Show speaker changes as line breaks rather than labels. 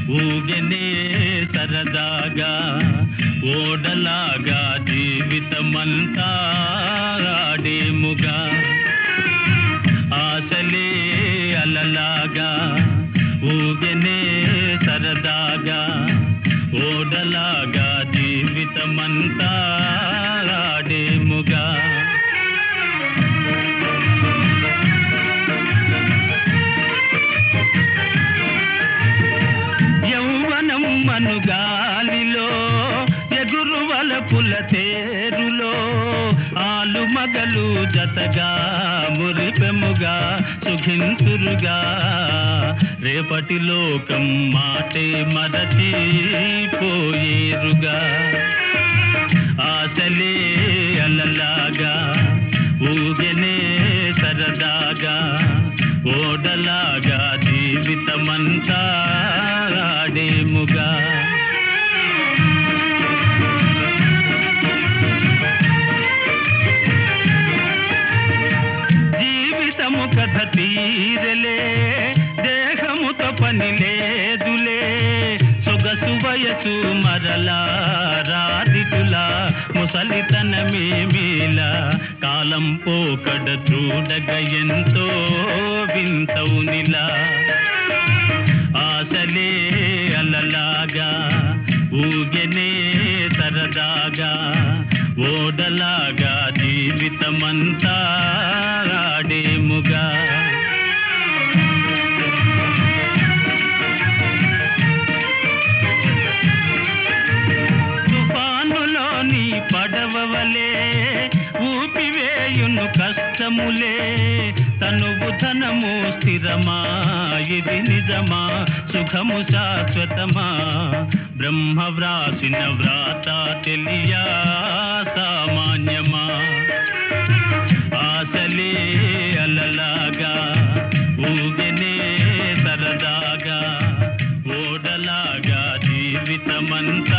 ఊగెనే సరదాగా ఓడలాగా జీవితమంతా ఆడేముగా ఆశలే అలలాగా ఊగెనే సరదాగా ఓడలాగా జీవితమంతా ఆడేముగా యౌవనం మనుగాలిలో ఎగురువల పుల తేరులో ఆలు మగలు జతగా మురిపెముగా సుఖింతురుగా రేపటి లోకం మాటే మరచి పోయేరుగా ఆశలే అలలాగా ఊగెనే సరదాగా ఓడలాగా జీవితమంతా ఆడేముగా జీవితము కథ తీరలే దేహముతో పని లేదులే సొగసు వయసు మరలా రాదిటులా ముసలితనమేమీలా కాలం పోకడ చూడగ ఎంతో వింతవునిలా ఆశలే అలలాగా ఊగెనే సరదాగా ఓడలాగా జీవితమంతా ఆడేముగా తుఫానులోని పడవలే ఊపివేయును కష్టములే తనువు ధనము స్థిరమా ఇది నిజమా సుఖము శాశ్వతమా బ్రహ్మ వ్రాసిన వ్రాత తెలియా సామాన్యమా ఆశలే అలలాగా ఊగెనే సరదాగా ఓడలాగా జీవితమంతా